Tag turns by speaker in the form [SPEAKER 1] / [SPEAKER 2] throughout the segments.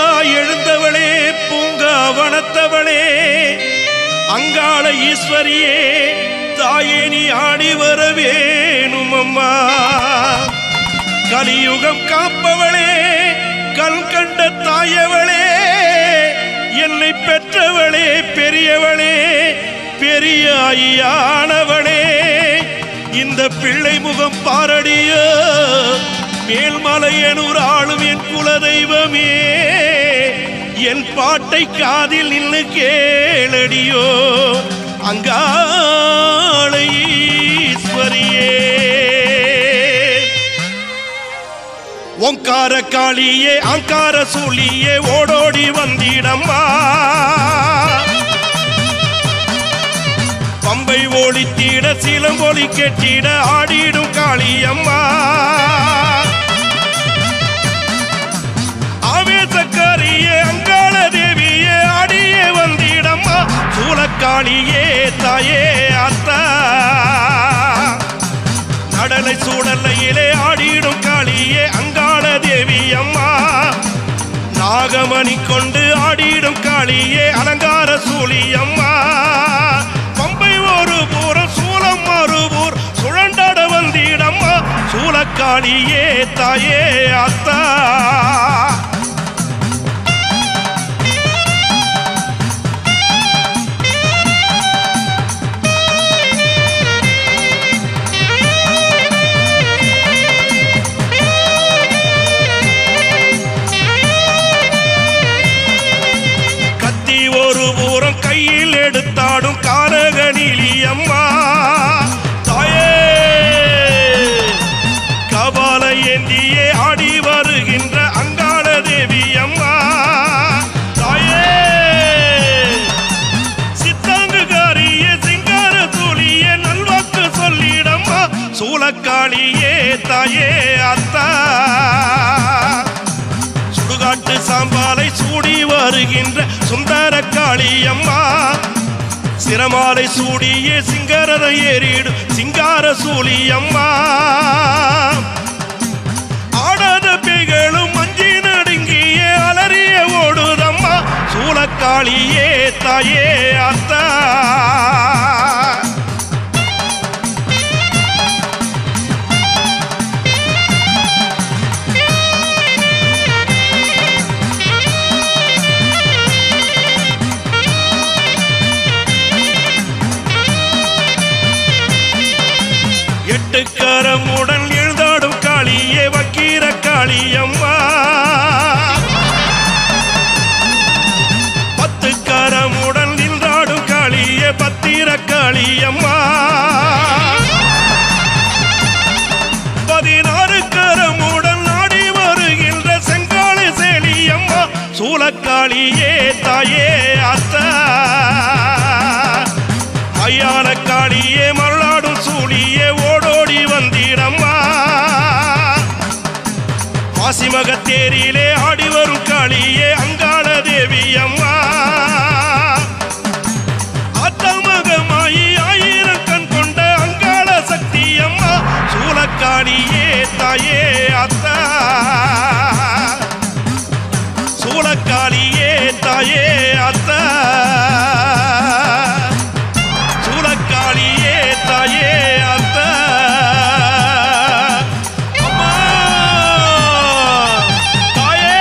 [SPEAKER 1] புதிதாய் எழுந்தவளே பூங்காவனத்தவளே அங்காள ஈஸ்வரியே தாயே நீ ஆடி வர வேணும் அம்மா கலியுகம் காப்பவளே கண் கண்ட தாயவளே என்னை பெற்றவளே பெரியவளே பெரியாயியானவளே இந்த பிள்ளை முகம் பாரடியோ மேல்மலையனூர் ஆளும் என் குலதெய்வமே என் பாட்டை காதில் நின்று கேளடியோ அங்காள ஈஸ்வரியே ஓங்கார காளியே அங்கார சூழியே ஓடோடி வந்திடம்மா பம்பை ஒளித்திட சிலம்பொலி கெட்டிட ஆடிடும் காளியம்மா ஆவேசக்காரியே அங்காள தேவியே ஆடியே வந்திடம்மா சூலக்காளியே தாயே அத்தா கடலை சூடலையிலே ஆடிடும் காளியே அங்காள தேவி அம்மா நாகமணி கொண்டு ஆடிடும் காளியே அலங்கார சூழி அம்மா பம்பை ஒரு பூரம் சூலம் மறுபூர் சுழண்டாட வந்திடம்மா சூலக்காளியே தாயே அத்தா கத்தி ஒரு பூரம் கையில் எடுத்தாடும் காரகணிலி அம்மா தாயே கபால ஏந்தியே ஆடி வருகின்ற அங்காள தேவி அம்மா தாயே சித்தாங்குகாரியே சிங்கார தூளியே நல்வாக்கு சொல்லிடம்மா சூலக்காளியே தாயே அத்தா சுடுகாட்டு சாம்பாலை சூடி வருகின்ற சுந்தர காளியம்மா சிரமாலை சூடியே சிங்கரத ஏறிடும் சிங்கார சூழியம்மா ஆடாத பேய்களும் மஞ்சி நடுங்கியே அலறிய ஓடுதம்மா சூலக்காளியே தாயே அத்தா எட்டுக்கரமுடன் எழுதாடும் காளியே வக்கீர காளியம்மா பத்து கரமுடன் நின்றாடும் காளியே பத்திர காளியம்மா பதினாறு கரமுடன் நாடி வருகின்ற செங்காளி சேலியம்மா சூலக்காளியே தாயே அத்தா ஐயான காளியே மல்லாடும் சூழியே ஓடோடி வந்திடம்மா மாசிமகத்தேரியிலே ஆடி வரும் காளியே அங்காள தேவி அம்மா அத்தமகமாயி ஆயிரம் கண் கொண்ட அங்காள சக்தி அம்மா சூலக்காளியே தாயே அத்தா சூலக்காளியே தாயே அத்தா சூலக்காளியே தாயே அத்தா அம்மா தாயே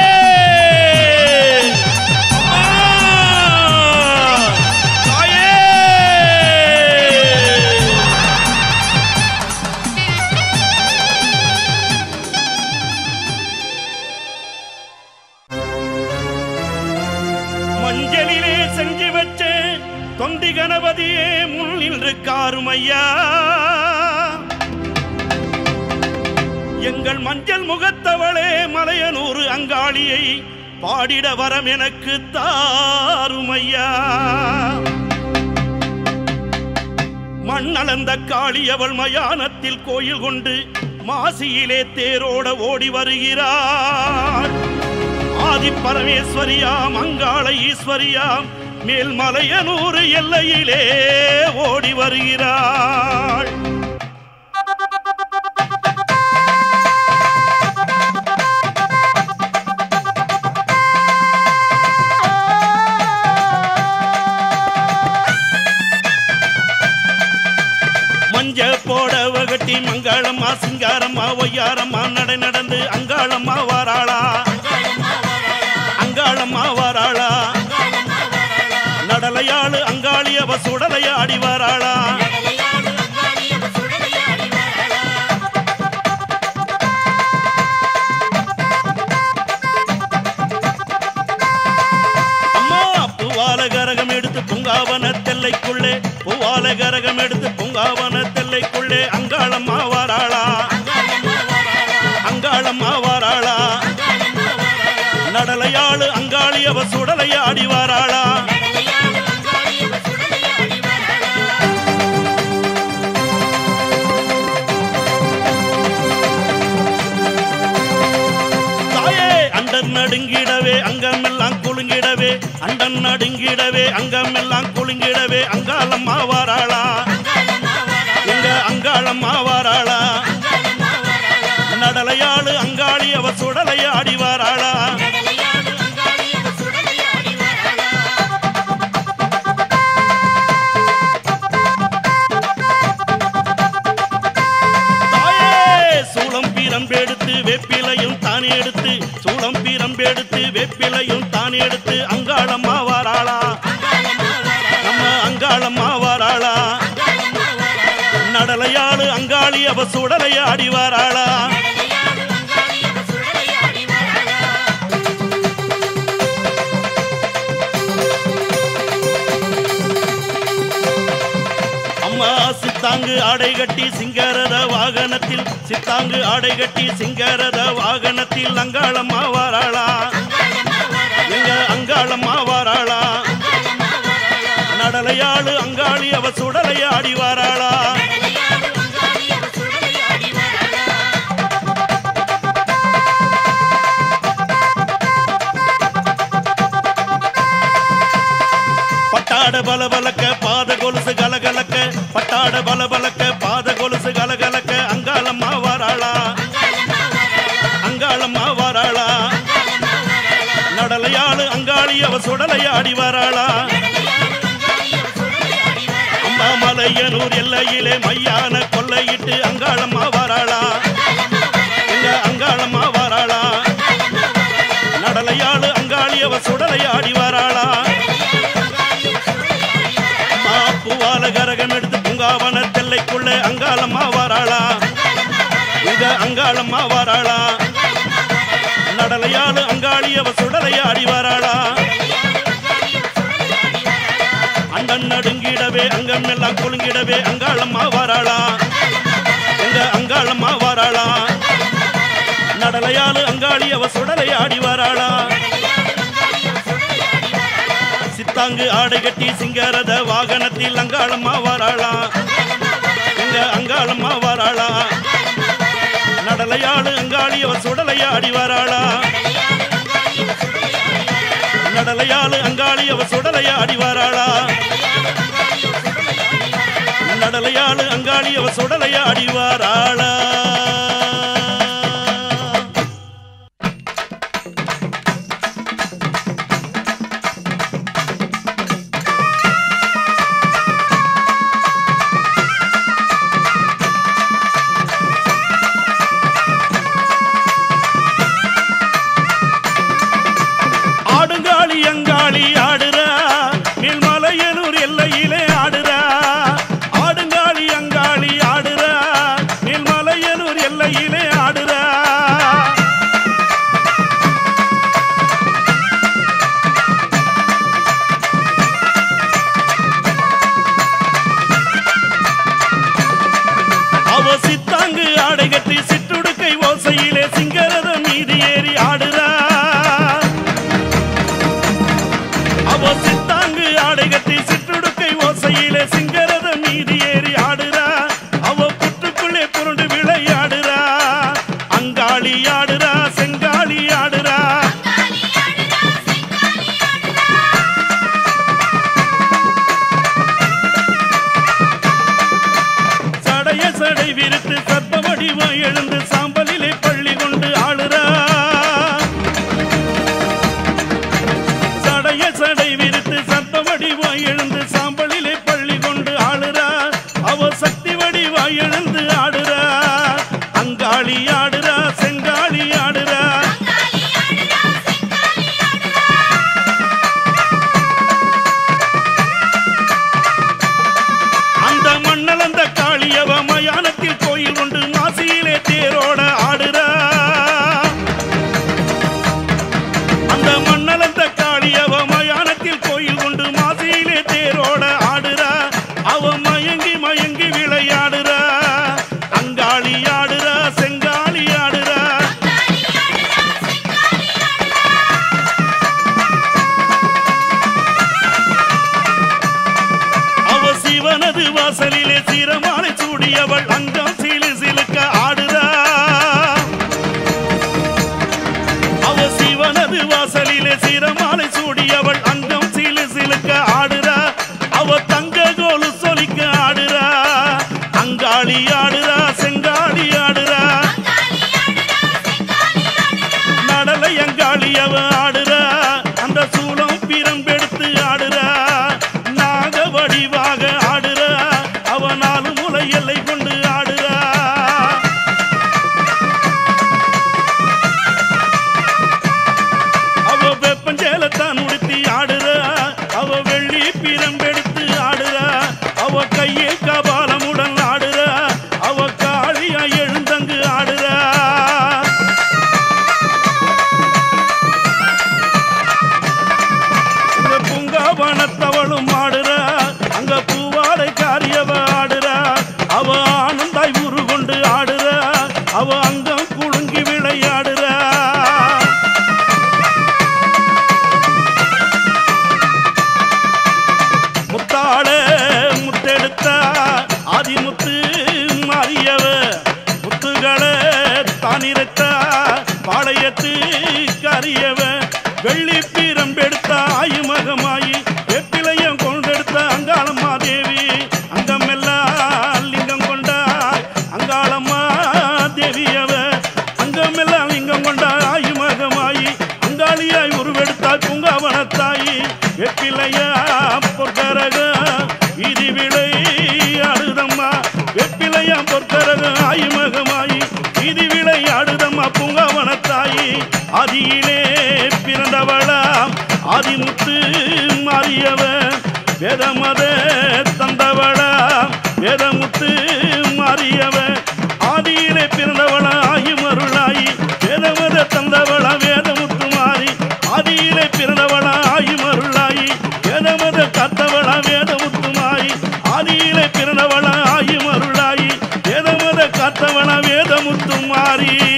[SPEAKER 1] அம்மா தாயே மஞ்சளிலே செஞ்சு வச்ச தொண்டி கணபதியே முன் நின்று காருமையா எங்கள் மஞ்சள் முகத்தவளே மலையனூறு அங்காளியை பாடிட வரம் எனக்கு தாருமையா மண்ணளந்த காளி அவள் மயானத்தில் கோயில் கொண்டு மாசியிலே தேரோட ஓடி வருகிறாள் ஆதி பரமேஸ்வரியாம் அங்காள ஈஸ்வரியாம் மேல்மலையனூர் எல்லையிலே ஓடி வருகிறாள் கட்டி மங்களம்மா சிங்காரம்மா ஒய்யாரம்மா நடை நடந்து அங்காளம்மா வாராளா அங்காளம்மா வாராளா நடலையாளு அங்காளி அவ சுடலையாடி வாராளா அம்மா பூவால கரகம் எடுத்து பூங்காவன தெல்லைக்குள்ளே பூவால கரகம் எடுத்து பூங்காவன தெல்லைக்குள்ளே அங்காளம்மா வாராளா அங்காளம்மா வாராளா நடலையாளு அங்காளி அவ சுடலையாடி வாராளா தாயே அண்டன் நடுங்கிடவே அங்கமெல்லாம் குலுங்கிடவே அண்டன் நடுங்கிடவே அங்கமெல்லாம் குலுங்கிடவே அங்காளம்மா வாராளா எங்க அங்காளம்மா வாராளா நடலையாளு அங்காளி அவ சுடலையாடி வாராளா தாயே சூளம் பீரம்பெடுத்து வெப்பிலையும் தானே எடுத்து சூளம் பீரம்பெடுத்து வெப்பிலையும் தானே எடுத்து அங்காளம்மா வாராளா நம்ம அங்காளம்மா வாராளா நடலையாளு அங்காளி அவ சுடலையாடி வாராளா அம்மா சித்தாங்கு ஆடை கட்டி சிங்காரத வாகனத்தில் சித்தாங்கு ஆடை கட்டி சிங்காரத வாகனத்தில் அங்காளம்மா வாராளா எங்க அங்காளம்மா வாராளா நடலையாளு அங்காளி அவ சுடலையாடி வாராளா பட்டாட பலபலக்க பாத கொலுசு கலகலக்க பட்டாட பலபலக்க பாத கொலுசு கலகலக்க அங்காளம்மா வாராளா அங்காளம்மா வாராளா நடலையாளு அங்காளி அவ சுடலையாடி வாராளா அம்மாமலையனூர் எல்லையிலே மையான கொள்ளையிட்டு அங்காளம்மா வாராளா எங்க அங்காளம்மா வாராளா நடலையாளு அங்காளி அவ சுடலையாடி வாராளா அம்மா பூவால கரகம் எடுத்து பூங்காவன தெல்லைக்குள்ளே அங்காளம்மா வாராளா எங்க அங்காளம்மா வாராளா நடலையாளு அங்காளி அவ சுடலையாடி வாராளா அண்டன் நடுங்கிடவே அங்கம் எல்லாம் குலுங்கிடவே அங்காளம்மா வாராளா எங்க அங்காளம்மா வாராளா நடலையாளு அங்காளி அவ சுடலையாடி வாராளா சித்தாங்கு ஆடை கட்டி சிங்காரத வாகனத்தில் அங்காளம்மா வாராளா எங்க அங்காளம்மா வாராளா நடலையாளு அங்காளி அவ சுடலையாடி வாராளா நடலையாளு அங்காளி அவ சுடலையாடி வாராளா நடலையாளு அங்காளி அவ சுடலையாடி வாராளா ஆடுங்காளி அங்காளி ஆடுறா மேல்மலையனூர் எல்லையிலே ஆடுறா ஆடுங்காளி அங்காளி ஆடுறா மேல்மலையனூர் எல்லையிலே ஆடுறா அவ சித்தாங்கு ஆடை கட்டி சிற்றுடுக்கை ஓசையிலே சிங்கரதம் மீது ஏறி ஆடுறா அவ சித்தாங்கு ஆடை கட்டி சிற்றுடுக்கை ஓசையிலே சிங்கரத மீதி ஏறி ஆடுறா அவ புற்றுக்குள்ளே புரண்டு விளையாடுறா அங்காளி ஆடுறா செங்காளி ஆடுறா சடைய சடை விரித்து சர்ப்ப வடிவம் எழுந்து சாம்பலிலே பள்ளி கொண்டு ஆளுறா சூடியவள் அங்கம் சிலு சிலுக்க ஆடுறா அவ சிவனது வாசலிலே சிரமாலை சூடியவள் அங்கம் சிலு சிலுக்க ஆடுறா அவ தங்க கோலு சொலிக்க ஆடுறா அங்காளி ஆடுறா செங்காளி ஆடுறா நடலை அங்காளி அவ ஆடுறா அந்த சூளம் பிரம்பெடுத்து ஆடுறா நாக வடிவாக ஆடுறா அவ நாலு முலை எல்லை கொண்டு ஆடுறா அவ வெப்பஞ்சேலத்தான் உடுத்தி ஆடுறா அவ வெள்ளி பிரம்பெடுத்து ஆடுறா அவ கையில் கபாலமுடன் ஆடுறா அவ காளியா எழுந்தங்கு ஆடுறா இந்த பூங்காவனத்தவளும் ஆடுறா அங்க பூவாடை காரியவ ஆடுறா அவ ஆனந்தாய் உரு கொண்டு ஆடுறா அவ அங்கம் குலுங்கி விளையாடுறா முத்தாள முத்தெடுத்தா ஆதிமுத்து மாறியவ முத்துகளை தானிரத்தா பாளையத்து கரியவ வெள்ளி பீரம்பெடுத்த ஆயுமகமாயி வெப்பிலையம் கொண்டெடுத்த அங்காளம்மா தேவி அங்கமெல்லாம் லிங்கம் கொண்டா அங்காளம்மா தேவியவ அங்கமெல்லாம் லிங்கம் கொண்டா ஆயுமகமாயி அங்காளியாய் உருவெடுத்தாய் பூங்காவனத்தாயி வெப்பிலையா பொற்கரக வீதி விளை ஆடுதம்மா வெப்பிலையா பொற்கரக ஆயுமகமாயி வீதி விளை ஆடுதம்மா பூங்காவனத்தாயி ஆதியிலே பிறந்தவளாம் ஆதிமுத்து மாறியவ வேதமத தந்தவளாம் வேதமுத்து மாறியவ ஆதியிலே பிறந்தவளா ஆயும் அருளாயி வேதமத தந்தவளா வேதமுத்து மாறி ஆதியிலே பிறந்தவளா ஆயும் அருளாயி வேதமத காத்தவளா வேதமுத்து மாறி ஆதியிலே பிறந்தவளா ஆயும் அருளாயி வேதமத காத்தவளா வேதமுத்து மாறி